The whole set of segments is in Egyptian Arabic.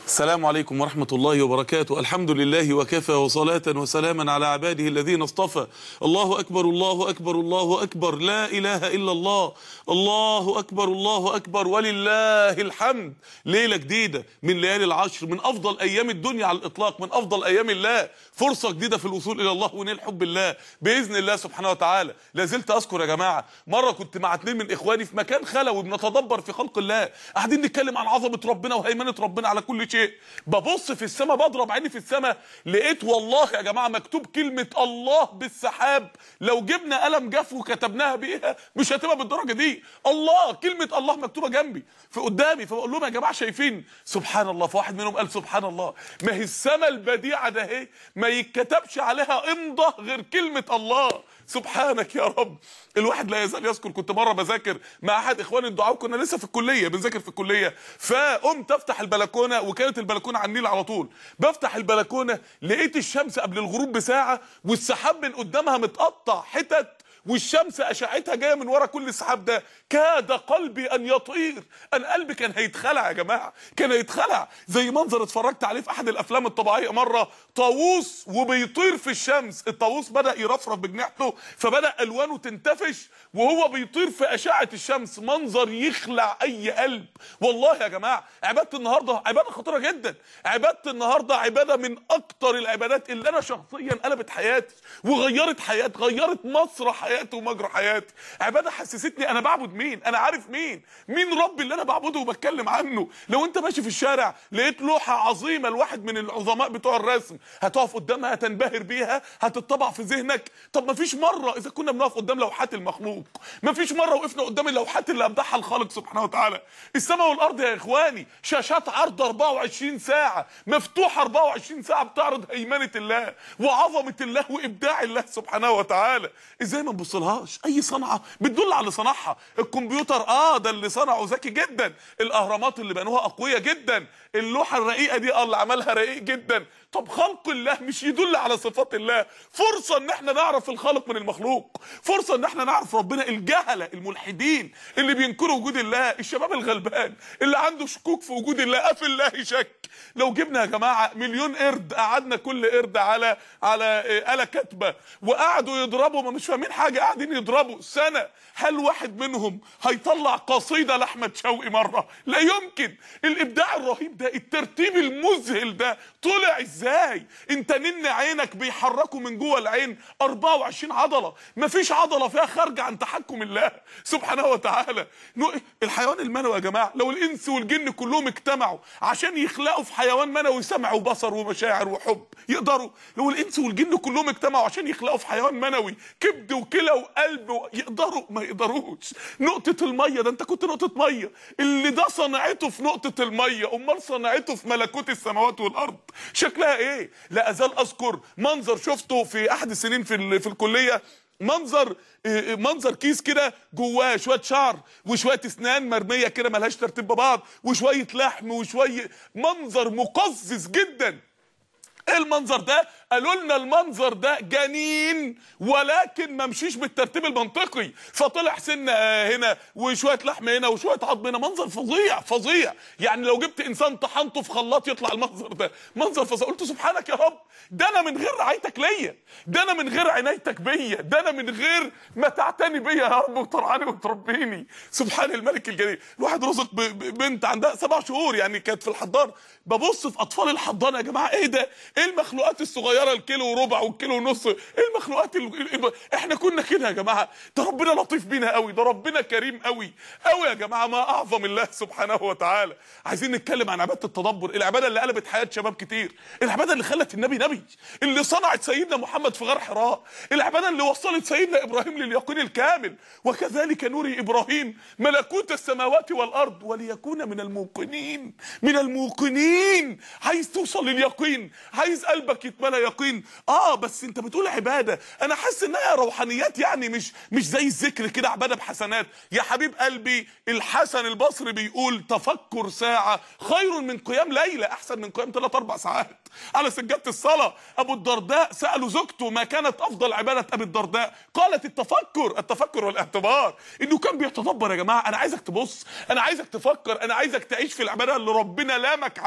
السلام عليكم ورحمة الله وبركاته الحمد لله وكفى وصلاة وسلاما على عباده الذين اصطفى الله أكبر الله أكبر الله أكبر لا إله إلا الله الله أكبر الله أكبر ولله الحمد ليلة جديدة من ليالي العشر من أفضل أيام الدنيا على الإطلاق من أفضل أيام الله فرصة جديدة في الوصول إلى الله ونيل حب الله بإذن الله سبحانه وتعالى لا زلت أذكر يا جماعة مرة كنت مع اتنين من إخواني في مكان خلوي بنتدبر في خلق الله قاعدين نتكلم عن عظمة ربنا وهيمنة ربنا على كل شيء ببص في السماء بضرب عيني في السماء لقيت والله يا جماعه مكتوب كلمه الله بالسحاب لو جبنا قلم جاف وكتبناها بيها مش هتبقى بالدرجه دي الله كلمه الله مكتوبه جنبي في قدامي فبقول لهم يا جماعه شايفين سبحان الله فواحد منهم قال سبحان الله ما هي السماء البديعه ده اهي ما يتكتبش عليها امضه غير كلمه الله سبحانك يا رب الواحد لا يزال يذكر كنت مره بذاكر مع احد اخواني الدعاء وكنا لسه في الكليه بنذاكر في الكليه فقمت افتح البلكونه وكانت البلكونه على النيل على طول بفتح البلكونه لقيت الشمس قبل الغروب بساعه والسحاب من قدامها متقطع حتت والشمس اشعتها جايه من ورا كل السحاب ده كاد قلبي ان يطير ان قلبي كان هيتخلع يا جماعه كان هيتخلع زي منظر اتفرجت عليه في احد الافلام الطبيعيه مره طاووس وبيطير في الشمس الطاووس بدا يرفرف بجناحته فبدا الوانه تنتفش وهو بيطير في اشعه الشمس منظر يخلع اي قلب والله يا جماعه عباده النهارده عباده خطيره جدا عباده النهارده عباده من اكتر العبادات اللي انا شخصيا قلبت حياتي وغيرت حياتي غيرت مسرح حياتي ومجرى حياتي عباده حسستني انا بعبد مين انا عارف مين مين ربي اللي انا بعبده وبتكلم عنه لو انت ماشي في الشارع لقيت لوحه عظيمه لواحد من العظماء بتوع الرسم هتقف قدامها هتنبهر بيها هتطبع في ذهنك طب ما فيش مره اذا كنا بنقف قدام لوحات المخلوق ما فيش مره وقفنا قدام اللوحات اللي ابدعها الخالق سبحانه وتعالى السماء والارض يا اخواني شاشات عرض 24 ساعه مفتوحه 24 ساعه بتعرض هيمنه الله وعظمه الله وابداع الله سبحانه وتعالى ازاي ما نبصلهاش اي صنعه بتدل على صنعها الكمبيوتر اه ده اللي صنعه ذكي جدا الاهرامات اللي بنوها اقوياء جدا اللوحه الرقيقه دي اه اللي عملها رقيق جدا طب خلق الله مش يدل على صفات الله فرصه ان احنا نعرف الخالق من المخلوق فرصه ان احنا نعرف ربنا الجهله الملحدين اللي بينكروا وجود الله الشباب الغلبان اللي عنده شكوك في وجود الله افي الله شك لو جبنا يا جماعه مليون قرد قعدنا كل قرد على على آله كاتبه وقعدوا يضربوا ما مش فاهمين حاجه قاعدين يضربوا سنه هل واحد منهم هيطلع قصيده لاحمد شوقي مره لا يمكن الابداع الرهيب ده الترتيب المذهل ده طلع ازاي انت نن عينك بيحركوا من جوه العين 24 عضله مفيش عضله فيها خارجه عن تحكم الله سبحانه وتعالى الحيوان المنوي يا جماعه لو الانس والجن كلهم اجتمعوا عشان يخلقوا في حيوان منوي سمع وبصر ومشاعر وحب يقدروا لو الانس والجن كلهم اجتمعوا عشان يخلقوا في حيوان منوي كبد وكلى وقلب و... يقدروا ما يقدروش نقطه الميه ده انت كنت نقطه ميه اللي ده صنعته في نقطه الميه امال صنعته في ملكوت السماوات والارض شكلها ايه لا ازال اذكر منظر شفته في احد السنين في في الكليه منظر منظر كيس كده جواه شويه شعر وشويه اسنان مرميه كده ملهاش ترتيب ببعض وشويه لحم وشويه منظر مقزز جدا ايه المنظر ده قالوا لنا المنظر ده جنين ولكن ما مشيش بالترتيب المنطقي فطلع سنه هنا وشويه لحم هنا وشويه عظم هنا منظر فظيع فظيع يعني لو جبت انسان طحنته في خلاط يطلع المنظر ده منظر فظيع قلت سبحانك يا رب ده انا من غير رعايتك ليا ده انا من غير عنايتك بيا ده انا من غير ما تعتني بيا يا رب وترعاني وتربيني سبحان الملك الجليل الواحد رزق بنت عندها سبع شهور يعني كانت في الحضانه ببص في اطفال الحضانه يا جماعه ايه ده ايه المخلوقات الصغيره الكيلو وربع والكيلو ونص ايه المخلوقات ال... احنا كنا كده يا جماعه ده ربنا لطيف بينا قوي ده ربنا كريم قوي قوي يا جماعه ما اعظم الله سبحانه وتعالى عايزين نتكلم عن عباده التدبر العباده اللي قلبت حياه شباب كتير العباده اللي خلت النبي نبي اللي صنعت سيدنا محمد في غار حراء العباده اللي وصلت سيدنا ابراهيم لليقين الكامل وكذلك نوري ابراهيم ملكوت السماوات والارض وليكون من الموقنين من الموقنين عايز توصل لليقين عايز قلبك يتملى يقين اه بس انت بتقول عباده انا حاسس انها روحانيات يعني مش مش زي الذكر كده عباده بحسنات يا حبيب قلبي الحسن البصري بيقول تفكر ساعه خير من قيام ليله احسن من قيام 3 4 ساعات على سجاده الصلاه ابو الدرداء سالوا زوجته ما كانت افضل عباده ابي الدرداء قالت التفكر التفكر والاعتبار انه كان بيتدبر يا جماعه انا عايزك تبص انا عايزك تفكر انا عايزك تعيش في العباده اللي ربنا لامك عليها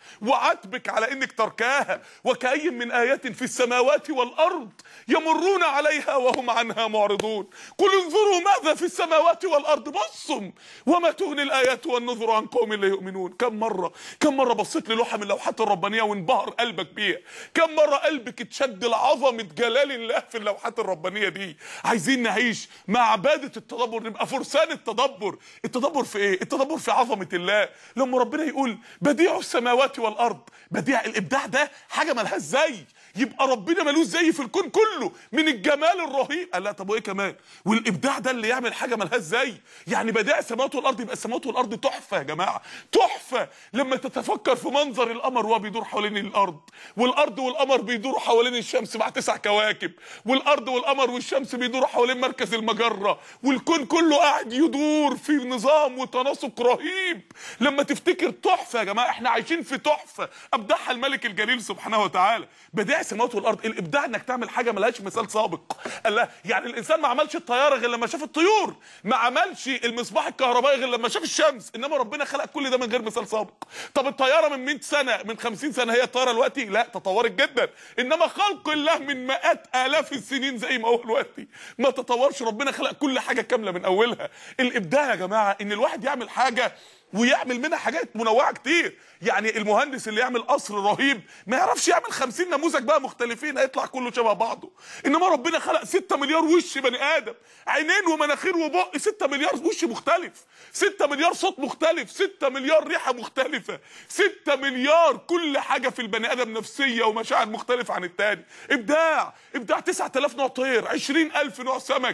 وعاتبك على انك تركاها وكأي من آيات في السماوات والأرض يمرون عليها وهم عنها معرضون قل انظروا ماذا في السماوات والأرض بصوا وما تغني الآيات والنذر عن قوم لا يؤمنون كم مرة كم مرة بصيت للوحة من لوحات الربانية وانبهر قلبك بيها كم مرة قلبك اتشد لعظمة جلال الله في اللوحات الربانية دي عايزين نعيش مع عبادة التدبر نبقى فرسان التدبر التدبر في ايه التدبر في عظمة الله لما ربنا يقول بديع السماوات والأرض بديع الإبداع ده حاجة ملهاش زي يبقى ربنا ملوش زي في الكون كله من الجمال الرهيب قال لا طب وايه كمان والابداع ده اللي يعمل حاجه ملهاش زي يعني بديع السماوات والارض يبقى السماوات والارض تحفه يا جماعه تحفه لما تتفكر في منظر القمر وهو بيدور حوالين الارض والارض والقمر بيدوروا حوالين الشمس مع تسع كواكب والارض والقمر والشمس بيدوروا حوالين مركز المجره والكون كله قاعد يدور في نظام وتناسق رهيب لما تفتكر تحفه يا جماعه احنا عايشين في تحفه ابدعها الملك الجليل سبحانه وتعالى بديع السماوات والارض الابداع انك تعمل حاجه ملهاش مثال سابق قال لا يعني الانسان ما عملش الطياره غير لما شاف الطيور ما عملش المصباح الكهربائي غير لما شاف الشمس انما ربنا خلق كل ده من غير مثال سابق طب الطياره من 100 سنه من 50 سنه هي الطياره دلوقتي لا تطورت جدا انما خلق الله من مئات الاف السنين زي ما هو دلوقتي ما تطورش ربنا خلق كل حاجه كامله من اولها الابداع يا جماعه ان الواحد يعمل حاجه ويعمل منها حاجات منوعه كتير يعني المهندس اللي يعمل قصر رهيب ما يعرفش يعمل 50 نموذج بقى مختلفين هيطلع كله شبه بعضه انما ربنا خلق 6 مليار وش بني ادم عينين ومناخير وبق 6 مليار وش مختلف 6 مليار صوت مختلف 6 مليار ريحه مختلفه 6 مليار كل حاجه في البني ادم نفسيه ومشاعر مختلفه عن التاني ابداع ابداع 9000 نوع طير 20000 نوع سمك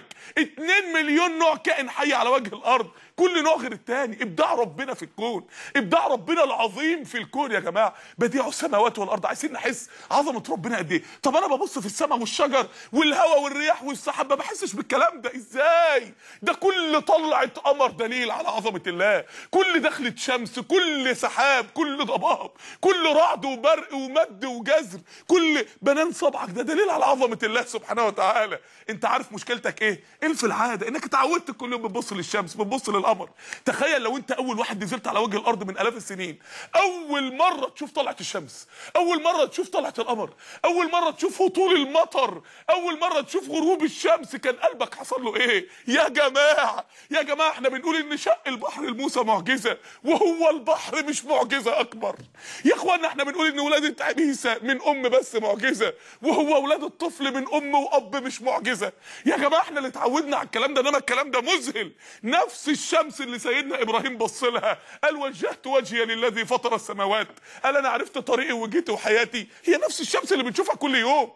2 مليون نوع كائن حي على وجه الارض كل نوع غير التاني ابداع ربنا في الكون ابداع ربنا العظيم في الكون يا جماعه بديع السماوات والارض عايزين نحس عظمه ربنا قد ايه طب انا ببص في السماء والشجر والهواء والرياح والسحاب ما بحسش بالكلام ده ازاي ده كل طلعه قمر دليل على عظمه الله كل دخلة شمس كل سحاب كل ضباب كل رعد وبرق ومد وجزر كل بنان صبعك ده دليل على عظمه الله سبحانه وتعالى انت عارف مشكلتك ايه ايه في العاده انك اتعودت كل يوم بتبص للشمس بتبص للقمر تخيل لو انت اول واحد نزلت على وجه الارض من الاف السنين اول مره تشوف طلعه الشمس اول مره تشوف طلعه القمر اول مره تشوف هطول المطر اول مره تشوف غروب الشمس كان قلبك حصل له ايه يا جماعه يا جماعه احنا بنقول ان شق البحر لموسى معجزه وهو البحر مش معجزه اكبر يا اخوانا احنا بنقول ان ولاده عيسى من ام بس معجزه وهو ولاد الطفل من ام واب مش معجزه يا جماعه احنا اللي اتعودنا على الكلام ده انما الكلام ده مذهل نفس الشمس اللي سيدنا ابراهيم بص لها قال وجهت وجهي للذي فطر السماوات قال انا عرفت طريقي وجهتي وحياتي هي نفس الشمس اللي بنشوفها كل يوم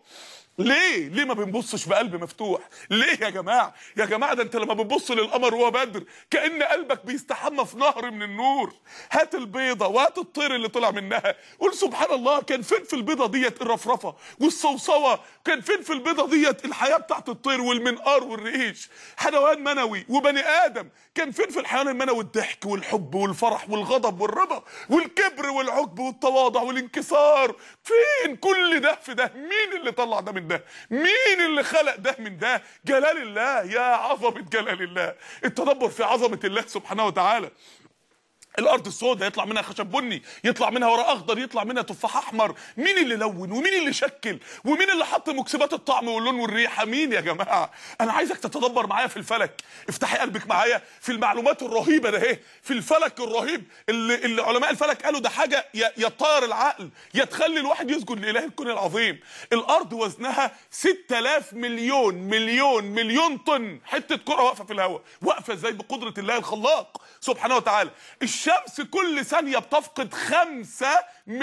ليه ليه ما بنبصش بقلب مفتوح ليه يا جماعه يا جماعه ده انت لما بتبص للقمر وهو بدر كان قلبك بيستحمى في نهر من النور هات البيضه وهات الطير اللي طلع منها قول سبحان الله كان فين في البيضه ديت الرفرفه والصوصوه كان فين في البيضه ديت الحياه بتاعت الطير والمنقار والريش حيوان منوي وبني ادم كان فين في الحيوان المنوي الضحك والحب والفرح والغضب والرضا والكبر والعجب والتواضع والانكسار فين كل ده في ده مين اللي طلع ده من ده مين اللي خلق ده من ده جلال الله يا عظمه جلال الله التدبر في عظمه الله سبحانه وتعالى الارض السوداء يطلع منها خشب بني يطلع منها ورق اخضر يطلع منها تفاح احمر مين اللي لون ومين اللي شكل ومين اللي حط مكسبات الطعم واللون والريحه مين يا جماعه انا عايزك تتدبر معايا في الفلك افتحي قلبك معايا في المعلومات الرهيبه ده اهي في الفلك الرهيب اللي, اللي علماء الفلك قالوا ده حاجه يطار العقل يا تخلي الواحد يسجد لاله الكون العظيم الارض وزنها 6000 مليون مليون مليون طن حته كره واقفه في الهواء واقفه ازاي بقدره الله الخلاق سبحانه وتعالى الشمس كل ثانية بتفقد خمسة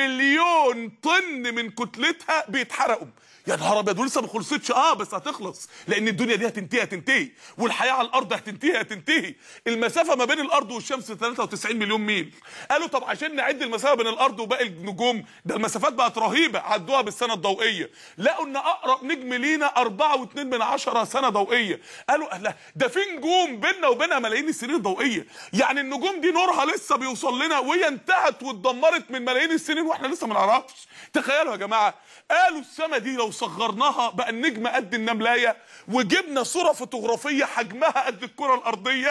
مليون طن من كتلتها بيتحرقوا يا نهار ابيض ولسه ما خلصتش اه بس هتخلص لان الدنيا دي هتنتهي هتنتهي والحياه على الارض هتنتهي هتنتهي المسافه ما بين الارض والشمس 93 مليون ميل قالوا طب عشان نعد المسافه بين الارض وباقي النجوم ده المسافات بقت رهيبه عدوها بالسنه الضوئيه لقوا ان اقرب نجم لينا 4.2 من عشرة سنه ضوئيه قالوا لا ده في نجوم بيننا وبينها ملايين السنين الضوئيه يعني النجوم دي نورها لسه بيوصل لنا وهي انتهت واتدمرت من ملايين السنين واحنا لسه ما نعرفش تخيلوا يا جماعه قالوا السما دي لو صغرناها بقى النجم قد النملايه وجبنا صوره فوتوغرافيه حجمها قد الكره الارضيه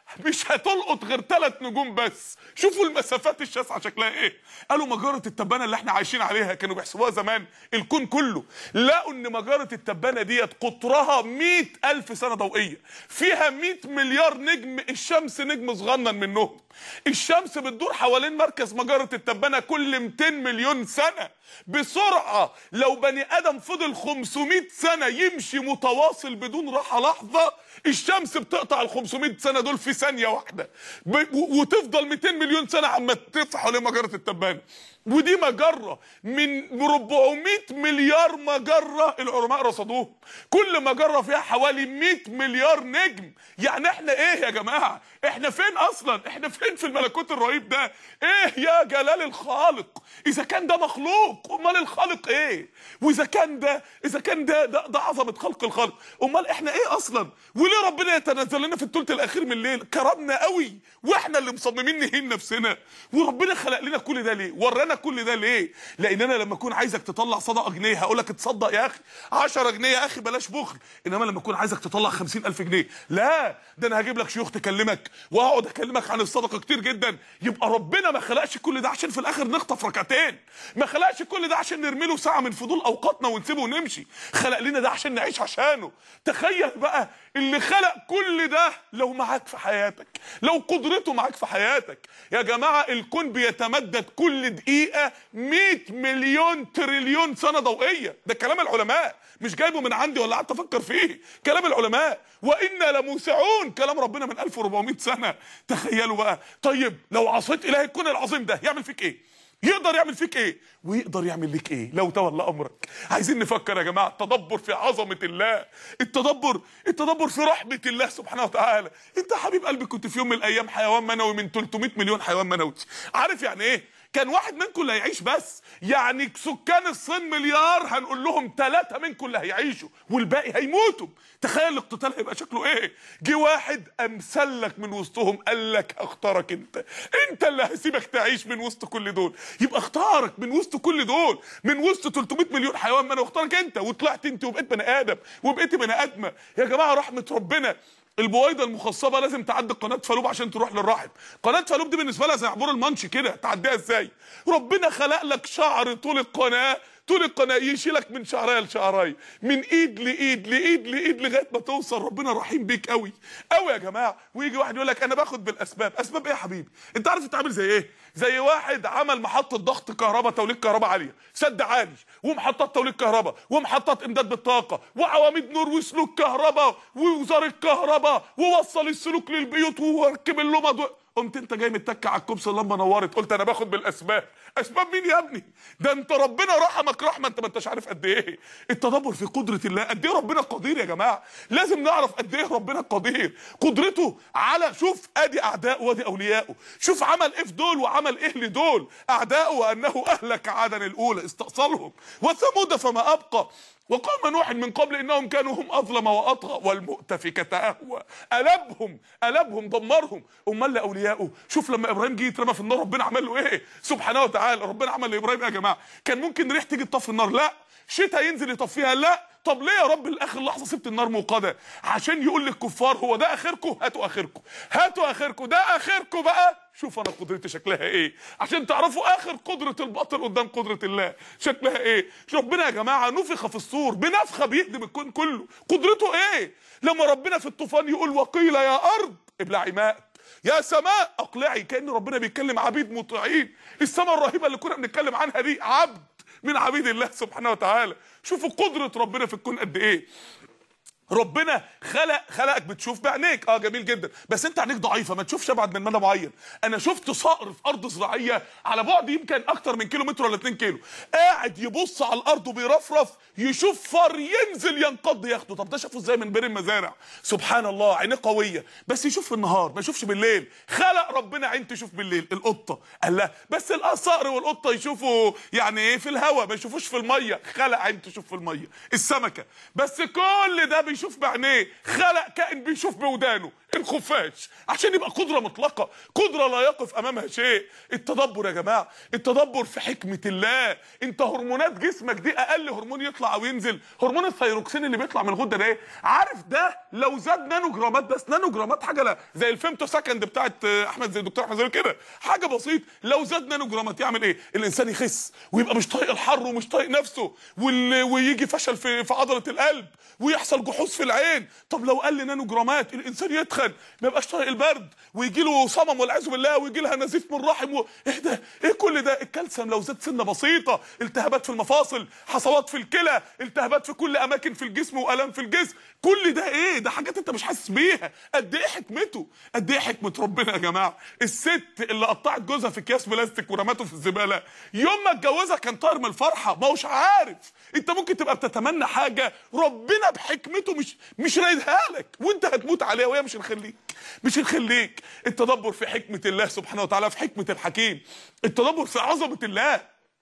مش هتلقط غير ثلاث نجوم بس شوفوا المسافات الشاسعه شكلها ايه قالوا مجره التبانه اللي احنا عايشين عليها كانوا بيحسبوها زمان الكون كله لقوا ان مجره التبانه ديت قطرها مئة الف سنه ضوئيه فيها 100 مليار نجم الشمس نجم صغنن منهم الشمس بتدور حوالين مركز مجره التبانه كل 200 مليون سنه بسرعه لو بني ادم فضل 500 سنه يمشي متواصل بدون راحه لحظه الشمس بتقطع ال 500 سنه دول في ثانيه واحده ب- و- وتفضل 200 مليون سنه عم تلف حوالين مجره التبانه ودي مجره من 400 مليار مجره العلماء رصدوهم كل مجره فيها حوالي 100 مليار نجم يعني احنا ايه يا جماعه احنا فين اصلا احنا فين في الملكوت الرهيب ده ايه يا جلال الخالق اذا كان ده مخلوق امال الخالق ايه واذا كان ده اذا كان ده ده, ده عظمه خلق الخالق امال احنا ايه اصلا وليه ربنا يتنزل لنا في الثلث الاخير من الليل كرمنا قوي واحنا اللي مصممين نهين نفسنا وربنا خلق لنا كل ده ليه ورانا كل ده ليه لان انا لما اكون عايزك تطلع صدقه جنيه هقول لك اتصدق يا اخي 10 جنيه يا اخي بلاش بخل انما لما اكون عايزك تطلع 50000 جنيه لا ده انا هجيب لك شيوخ تكلمك واقعد اكلمك عن الصدقه كتير جدا يبقى ربنا ما خلقش كل ده عشان في الاخر نخطف ركعتين ما خلقش كل ده عشان نرمي له ساعه من فضول اوقاتنا ونسيبه ونمشي خلق لنا ده عشان نعيش عشانه تخيل بقى اللي خلق كل ده لو معاك في حياتك لو قدرته معاك في حياتك يا جماعه الكون بيتمدد كل دقيقه 100 مليون تريليون سنه ضوئيه ده كلام العلماء مش جايبه من عندي ولا قعدت افكر فيه كلام العلماء وانا لموسعون كلام ربنا من 1400 سنه تخيلوا بقى طيب لو عصيت اله الكون العظيم ده يعمل فيك ايه يقدر يعمل فيك ايه ويقدر يعمل لك ايه لو تولى امرك عايزين نفكر يا جماعه التدبر في عظمه الله التدبر التدبر في رحمه الله سبحانه وتعالى انت يا حبيب قلبي كنت في يوم من الايام حيوان منوي من 300 مليون حيوان منوي عارف يعني ايه كان واحد منكم اللي هيعيش بس يعني سكان الصين مليار هنقول لهم ثلاثة منكم اللي هيعيشوا والباقي هيموتوا تخيل الاقتتال هيبقى شكله ايه جه واحد امثلك من وسطهم قال لك اختارك انت انت اللي هسيبك تعيش من وسط كل دول يبقى اختارك من وسط كل دول من وسط 300 مليون حيوان ما انا اختارك انت وطلعت انت وبقيت بني ادم وبقيت بني ادمه يا جماعه رحمه ربنا البويضه المخصبه لازم تعدي قناه فالوب عشان تروح للرحم قناه فالوب دي بالنسبه لها زي عبور المانش كده تعديها ازاي ربنا خلق لك شعر طول القناه طول القناه يشيلك من شعرايه لشعرايه من ايد لايد لايد لايد لغايه ما توصل ربنا رحيم بيك قوي قوي يا جماعه ويجي واحد يقول لك انا باخد بالاسباب اسباب ايه يا حبيبي انت عارف انت عامل زي ايه زي واحد عمل محطه ضغط كهرباء توليد كهرباء عاليه سد عالي ومحطات توليد كهرباء ومحطات امداد بالطاقه وعواميد نور وسلوك كهرباء ووزاره كهرباء ووصل السلوك للبيوت وركب اللمض قمت انت جاي متك على الكوبس اللمبه نورت قلت انا باخد بالاسباب اسباب مين يا ابني ده انت ربنا رحمك رحمه انت ما انتش عارف قد ايه التدبر في قدره الله قد ايه ربنا قدير يا جماعه لازم نعرف قد ايه ربنا قدير قدرته على شوف ادي اعداء وادي اولياءه شوف عمل ايه في دول وعمل ايه لدول اعداءه وانه اهلك عادا الاولى استأصلهم وثمود فما ابقى وقوم نوح من قبل انهم كانوا هم اظلم واطغى والمؤتفكه اهوى قلبهم قلبهم دمرهم امال لاوليائه شوف لما ابراهيم جه يترمى في النار ربنا عمل له ايه سبحانه وتعالى ربنا عمل لابراهيم ايه يا جماعه كان ممكن ريح تيجي تطفي النار لا شتاء ينزل يطفيها لا طب ليه يا رب لاخر لحظه سبت النار موقده عشان يقول للكفار هو ده اخركم هاتوا اخركم هاتوا اخركم ده اخركم بقى شوف انا قدرتي شكلها ايه عشان تعرفوا اخر قدره الباطل قدام قدره الله شكلها ايه ربنا يا جماعه نفخ في الصور بنفخه بيهدم الكون كله قدرته ايه لما ربنا في الطوفان يقول وقيل يا ارض ابلعي ماء يا سماء اقلعي كان ربنا بيتكلم عبيد مطيعين السماء الرهيبه اللي كنا بنتكلم عنها دي عبد من عبيد الله سبحانه وتعالى شوفوا قدره ربنا في الكون قد ايه ربنا خلق خلقك بتشوف بعينيك اه جميل جدا بس انت عينيك ضعيفه ما تشوفش ابعد من مدى معين انا شفت صقر في ارض زراعيه على بعد يمكن اكتر من كيلو متر ولا 2 كيلو قاعد يبص على الارض وبيرفرف يشوف فار ينزل ينقض ياخده طب ده شافه ازاي من بين المزارع سبحان الله عينيه قويه بس يشوف في النهار ما يشوفش بالليل خلق ربنا عين تشوف بالليل القطه قال لا بس الصقر والقطه يشوفوا يعني ايه في الهواء ما يشوفوش في الميه خلق عين تشوف في الميه السمكه بس كل ده بيشوف بيشوف بعينيه خلق كائن بيشوف بودانه الخفاش عشان يبقى قدره مطلقه قدره لا يقف امامها شيء التدبر يا جماعه التدبر في حكمه الله انت هرمونات جسمك دي اقل هرمون يطلع او ينزل هرمون الثيروكسين اللي بيطلع من الغده ده ايه عارف ده لو زاد نانو جرامات بس نانو جرامات حاجه لا زي الفيمتو سكند بتاعت احمد زي الدكتور احمد زي كده حاجه بسيط لو زاد نانو جرامات يعمل ايه الانسان يخس ويبقى مش طايق الحر ومش طايق نفسه وال... ويجي فشل في في عضله القلب ويحصل جحوظ في العين طب لو قل نانو جرامات الانسان يتخن ما يبقاش طايق البرد ويجي له صمم والعياذ بالله ويجي لها نزيف من الرحم و... ايه ده ايه كل ده الكالسيوم لو زاد سنه بسيطه التهابات في المفاصل حصوات في الكلى التهابات في كل اماكن في الجسم والام في الجسم كل ده ايه ده حاجات انت مش حاسس بيها قد ايه حكمته قد ايه حكمه ربنا يا جماعه الست اللي قطعت جوزها في اكياس بلاستيك ورمته في الزباله يوم ما اتجوزها كان طاير من الفرحه ما هوش عارف انت ممكن تبقى بتتمنى حاجه ربنا بحكمته مش مش رايدها لك وانت هتموت عليها وهي مش هنخليك مش هنخليك التدبر في حكمه الله سبحانه وتعالى في حكمه الحكيم التدبر في عظمه الله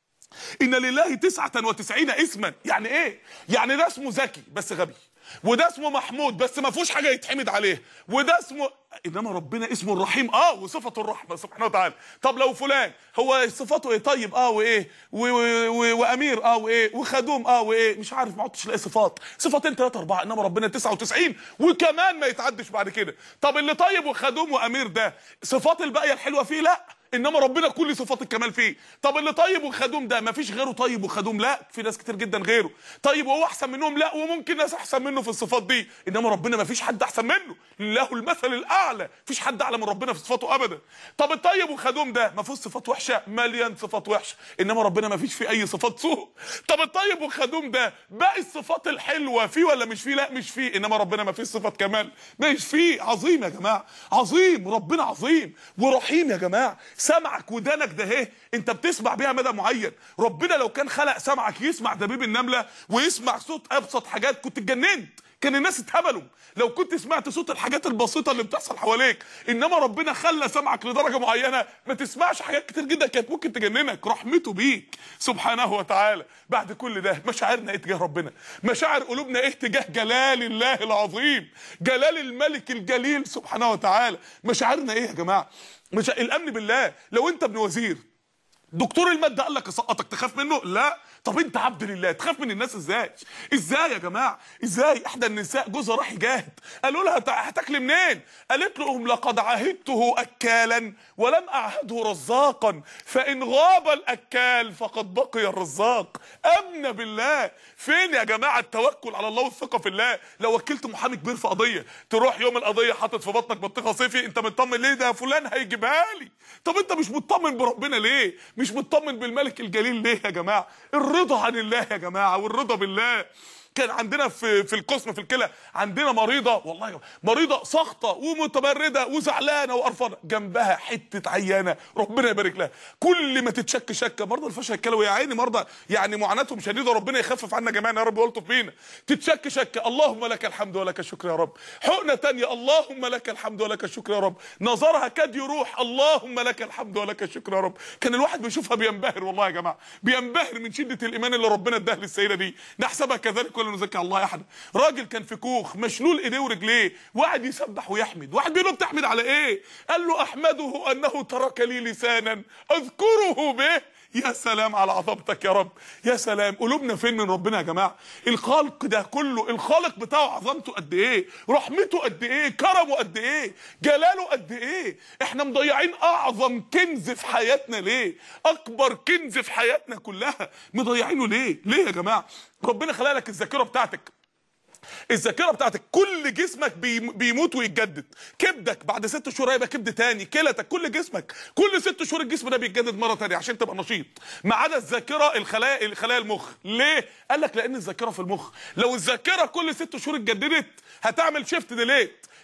ان لله تسعة وتسعين اسما يعني ايه يعني ده اسمه ذكي بس غبي وده اسمه محمود بس ما فيهوش حاجه يتحمد عليه وده اسمه انما ربنا اسمه الرحيم اه وصفته الرحمه سبحانه وتعالى طب لو فلان هو صفاته ايه طيب اه وايه و- و- و- وامير اه وايه وخدوم اه وايه مش عارف ما عدتش لاقي صفات صفتين ثلاثه اربعه انما ربنا 99 وكمان ما يتعدش بعد كده طب اللي طيب وخدوم وامير ده صفات الباقيه الحلوه فيه لا انما ربنا كل صفات الكمال فيه طب اللي طيب وخدوم ده مفيش غيره طيب وخدوم لا في ناس كتير جدا غيره طيب وهو احسن منهم لا وممكن ناس احسن منه في الصفات دي انما ربنا مفيش حد احسن منه له المثل الاعلى مفيش حد اعلى من ربنا في صفاته ابدا طب الطيب وخدوم ده ما فيهوش صفات وحشه مليان صفات وحشه انما ربنا مفيش فيه اي صفات سوء طب الطيب وخدوم ده باقي الصفات الحلوه فيه ولا مش فيه لا مش فيه انما ربنا مفيش صفات كمال مش فيه عظيم يا جماعه عظيم ربنا عظيم ورحيم يا جماعه سمعك ودانك ده اهي انت بتسمع بيها مدى معين ربنا لو كان خلق سمعك يسمع دبيب النمله ويسمع صوت ابسط حاجات كنت اتجننت كان الناس اتهبلوا لو كنت سمعت صوت الحاجات البسيطه اللي بتحصل حواليك انما ربنا خلى سمعك لدرجه معينه ما تسمعش حاجات كتير جدا كانت ممكن تجننك رحمته بيك سبحانه وتعالى بعد كل ده مشاعرنا ايه تجاه ربنا مشاعر قلوبنا ايه تجاه جلال الله العظيم جلال الملك الجليل سبحانه وتعالى مشاعرنا ايه يا جماعه مش الامن بالله لو انت ابن وزير دكتور الماده قال لك اسقطك تخاف منه لا طب انت عبد لله تخاف من الناس ازاي ازاي يا جماعه ازاي احدى النساء جوزها راح يجاهد قالوا لها "تع- هتاكلي منين قالت لهم لقد عهدته اكالا ولم اعهده رزاقا فان غاب الاكال فقد بقي الرزاق امن بالله فين يا جماعه التوكل على الله والثقه في الله لو وكلت محامي كبير في قضيه تروح يوم القضيه حاطط في بطنك بطيخه صيفي انت مطمن ليه ده فلان هيجيبها لي طب انت مش مطمن بربنا ليه مش مطمن بالملك الجليل ليه يا جماعه الرضا عن الله يا جماعه والرضا بالله كان عندنا في في القسم في الكلى عندنا مريضه والله يا جماعة، مريضه ساخطه ومتمرده وزعلانه وقرفانه جنبها حته عيانه ربنا يبارك لها كل ما تتشك شكه مرضى الفشل الكلوي يا عيني مرضى يعني معاناتهم شديده ربنا يخفف عنا جميعا يا رب ويلطف بينا تتشك شكه اللهم لك الحمد ولك الشكر يا رب حقنه تانية اللهم لك الحمد ولك الشكر يا رب نظرها كاد يروح اللهم لك الحمد ولك الشكر يا رب كان الواحد بيشوفها بينبهر والله يا جماعه بينبهر من شده الايمان اللي ربنا اداه للسيده دي نحسبها كذلك ولا نزكي الله احد راجل كان في كوخ مشلول ايديه ورجليه وقعد يسبح ويحمد واحد بيقول له بتحمد على ايه قال له احمده انه ترك لي لسانا اذكره به يا سلام على عظمتك يا رب يا سلام قلوبنا فين من ربنا يا جماعه الخلق ده كله الخالق بتاعه عظمته قد ايه رحمته قد ايه كرمه قد ايه جلاله قد ايه احنا مضيعين اعظم كنز في حياتنا ليه اكبر كنز في حياتنا كلها مضيعينه ليه ليه يا جماعه ربنا خلق لك الذاكره بتاعتك الذاكره بتاعتك كل جسمك بيم- بيموت ويتجدد كبدك بعد ست شهور هيبقى كبد تاني كلتك كل جسمك كل ست شهور الجسم ده بيتجدد مره تانية عشان تبقى نشيط ما عدا الذاكره الخلايا الخلايا المخ ليه قال لك لان الذاكره في المخ لو الذاكره كل ست شهور اتجددت هتعمل شيفت ديليت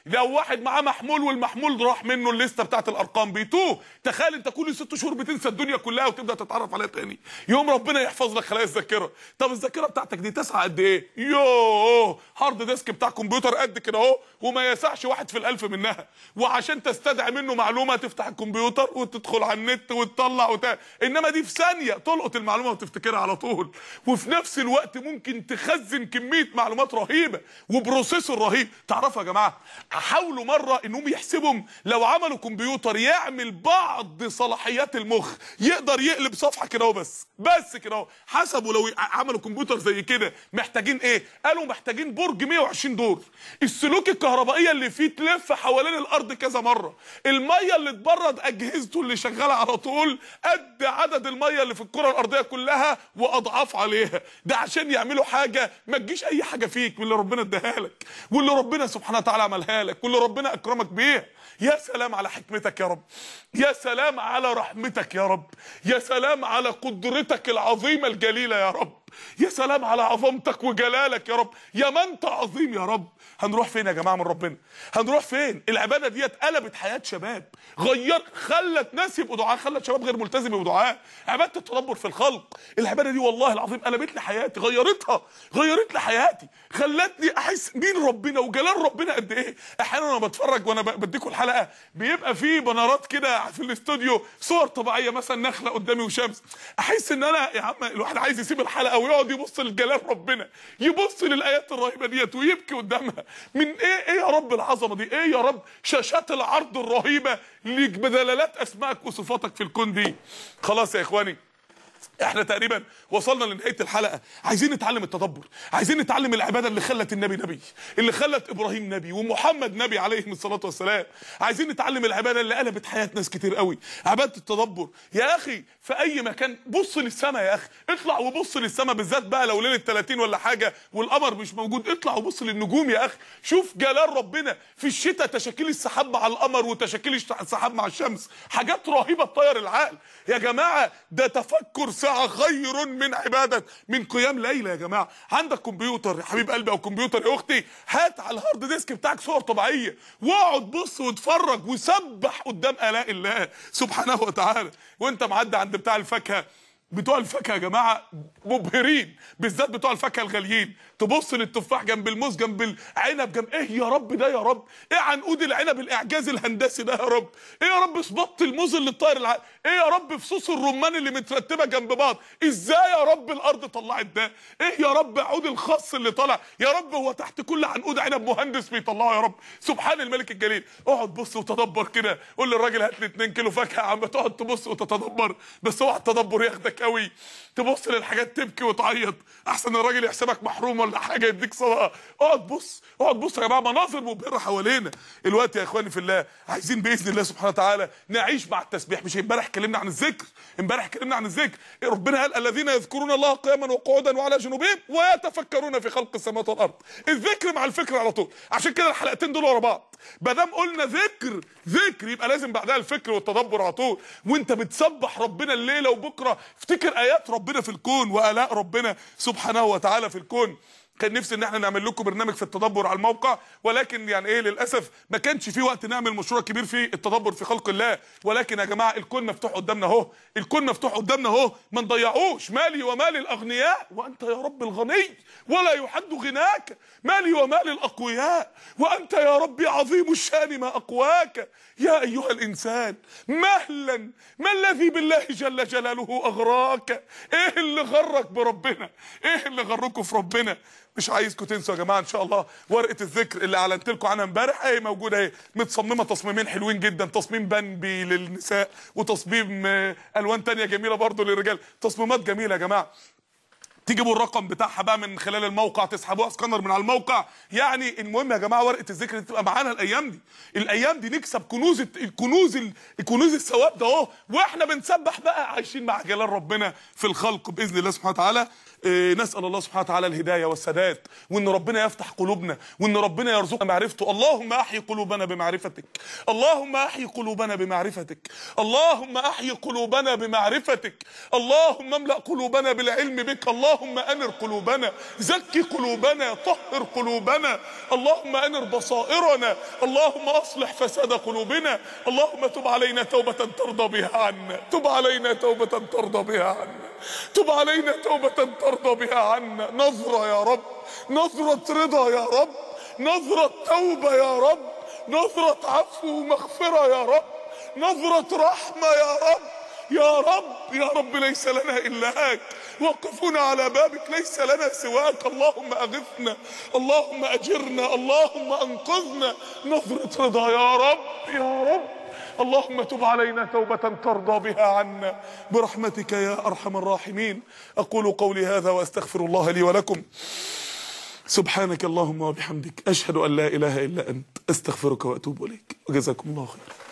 لو واحد معاه محمول والمحمول راح منه الليسته بتاعت الارقام بيتوه تخيل انت كل ست شهور بتنسى الدنيا كلها وتبدا تتعرف عليها تاني يوم ربنا يحفظ لك خلايا الذاكره طب الذاكره بتاعتك دي تسعى قد ايه يوه هارد ديسك بتاع كمبيوتر قد كده اهو وما يسعش واحد في الالف منها وعشان تستدعي منه معلومه تفتح الكمبيوتر وتدخل على النت وتطلع وت... انما دي في ثانيه تلقط المعلومه وتفتكرها على طول وفي نفس الوقت ممكن تخزن كميه معلومات رهيبه وبروسيسور رهيب تعرفوا يا جماعه حاولوا مره انهم يحسبهم لو عملوا كمبيوتر يعمل بعض صلاحيات المخ يقدر يقلب صفحه كده اهو بس بس كده اهو حسبوا لو عملوا كمبيوتر زي كده محتاجين ايه قالوا محتاجين برج 120 دور السلوك الكهربائيه اللي فيه تلف حوالين الارض كذا مره الميه اللي تبرد اجهزته اللي شغاله على طول قد عدد الميه اللي في الكره الارضيه كلها واضعاف عليها ده عشان يعملوا حاجه ما تجيش اي حاجه فيك واللي ربنا اداها لك واللي ربنا سبحانه وتعالى عملها لك واللي ربنا اكرمك بيها يا سلام على حكمتك يا رب يا سلام على رحمتك يا رب يا سلام على قدرتك العظيمه الجليله يا رب يا سلام على عظمتك وجلالك يا رب يا ما انت عظيم يا رب هنروح فين يا جماعه من ربنا هنروح فين العباده ديت قلبت حياه شباب غير خلت ناس يبقوا دعاء خلت شباب غير ملتزم يبقوا دعاء عباده التدبر في الخلق العباده دي والله العظيم قلبت لي حياتي غيرتها غيرت لي حياتي خلتني احس مين ربنا وجلال ربنا قد ايه احيانا وانا بتفرج وانا بديكم الحلقه بيبقى في بنرات كده في الاستوديو صور طبيعيه مثلا نخله قدامي وشمس احس ان انا يا عم الواحد عايز يسيب الحلقه ويقعد يبص لجلال ربنا يبص للايات الرهيبه ديت ويبكي قدامها من ايه ايه يا رب العظمه دي ايه يا رب شاشات العرض الرهيبه ليك بدلالات اسمائك وصفاتك في الكون دي خلاص يا اخواني احنا تقريبا وصلنا لنهايه الحلقه عايزين نتعلم التدبر عايزين نتعلم العباده اللي خلت النبي نبي اللي خلت ابراهيم نبي ومحمد نبي عليه الصلاه والسلام عايزين نتعلم العباده اللي قلبت حياه ناس كتير قوي عباده التدبر يا اخي في اي مكان بص للسماء يا اخي اطلع وبص للسماء بالذات بقى لو ليله 30 ولا حاجه والقمر مش موجود اطلع وبص للنجوم يا اخي شوف جلال ربنا في الشتاء تشاكيل السحاب مع القمر وتشاكيل السحاب مع الشمس حاجات رهيبه تطير العقل يا جماعه ده تفكر ساعه خير من عباده من قيام ليله يا جماعه عندك كمبيوتر يا حبيب قلبي او كمبيوتر يا اختي هات على الهارد ديسك بتاعك صور طبيعيه واقعد بص واتفرج وسبح قدام الاء الله سبحانه وتعالى وانت معدي عند بتاع الفاكهه بتوع الفاكهه يا جماعه مبهرين بالذات بتوع الفاكهه الغاليين تبص للتفاح جنب الموز جنب العنب جنب ايه يا رب ده يا رب ايه عنقود العنب الاعجاز الهندسي ده يا رب ايه يا رب صباط الموز اللي طاير الع... ايه يا رب فصوص الرمان اللي مترتبه جنب بعض ازاي يا رب الارض طلعت ده ايه يا رب عود الخاص اللي طلع يا رب هو تحت كل عنقود عنب مهندس بيطلعه يا رب سبحان الملك الجليل اقعد بص وتدبر كده قول للراجل هات لي 2 كيلو فاكهه عم تقعد تبص وتتدبر بس اوعى التدبر ياخدك قوي تبص للحاجات تبكي وتعيط احسن الراجل يحسبك محروم ولا حاجه يديك صدقه اقعد بص اقعد بص يا جماعه مناظر مبهره حوالينا الوقت يا اخواني في الله عايزين باذن الله سبحانه وتعالى نعيش مع التسبيح مش امبارح اتكلمنا عن الذكر امبارح اتكلمنا عن الذكر ربنا قال الذين يذكرون الله قياما وقعودا وعلى جنوبهم ويتفكرون في خلق السماوات والارض الذكر مع الفكر على طول عشان كده الحلقتين دول ورا بعض ما دام قلنا ذكر ذكر يبقى لازم بعدها الفكر والتدبر على طول وانت بتسبح ربنا الليله وبكره افتكر ايات ربنا في الكون والاء ربنا سبحانه وتعالى في الكون كان نفسي ان احنا نعمل لكم برنامج في التدبر على الموقع ولكن يعني ايه للاسف ما كانش في وقت نعمل مشروع كبير في التدبر في خلق الله ولكن يا جماعه الكون مفتوح قدامنا اهو الكون مفتوح قدامنا اهو ما نضيعوش مالي ومال الاغنياء وانت يا رب الغني ولا يحد غناك مالي ومال الاقوياء وانت يا ربي عظيم الشان ما اقواك يا ايها الانسان مهلا ما الذي بالله جل جلاله اغراك ايه اللي غرك بربنا ايه اللي غركم في ربنا مش عايزكم تنسوا يا جماعه ان شاء الله ورقه الذكر اللي اعلنت لكم عنها امبارح اهي موجوده اهي متصممه تصميمين حلوين جدا تصميم بنبي للنساء وتصميم الوان تانية جميله برضو للرجال تصميمات جميله يا جماعه تجيبوا الرقم بتاعها بقى من خلال الموقع تسحبوها سكانر من على الموقع يعني المهم يا جماعه ورقه الذكر دي تبقى معانا الايام دي الايام دي نكسب كنوز الكنوز الكنوز الثواب ده اهو واحنا بنسبح بقى عايشين مع جلال ربنا في الخلق باذن الله سبحانه وتعالى إيه نسال الله سبحانه وتعالى الهدايه والسداد وان ربنا يفتح قلوبنا وان ربنا يرزقنا معرفته اللهم احي قلوبنا بمعرفتك اللهم احي قلوبنا بمعرفتك اللهم احي قلوبنا بمعرفتك اللهم املا قلوبنا بالعلم بك الله اللهم انر قلوبنا زكي قلوبنا طهر قلوبنا اللهم انر بصائرنا اللهم اصلح فساد قلوبنا اللهم تب علينا توبة ترضى بها عنا تب علينا توبة ترضى بها عنا تب علينا توبة ترضى بها عنا نظرة يا رب نظرة رضا يا رب نظرة توبة يا رب نظرة عفو ومغفرة يا رب نظرة رحمة يا رب يا رب يا رب ليس لنا إلاك وقفنا على بابك ليس لنا سواك اللهم أغثنا اللهم أجرنا اللهم أنقذنا نظرة رضا يا رب يا رب اللهم تب علينا توبة ترضى بها عنا برحمتك يا أرحم الراحمين أقول قولي هذا وأستغفر الله لي ولكم سبحانك اللهم وبحمدك أشهد أن لا إله إلا أنت أستغفرك وأتوب إليك وجزاكم الله خيرا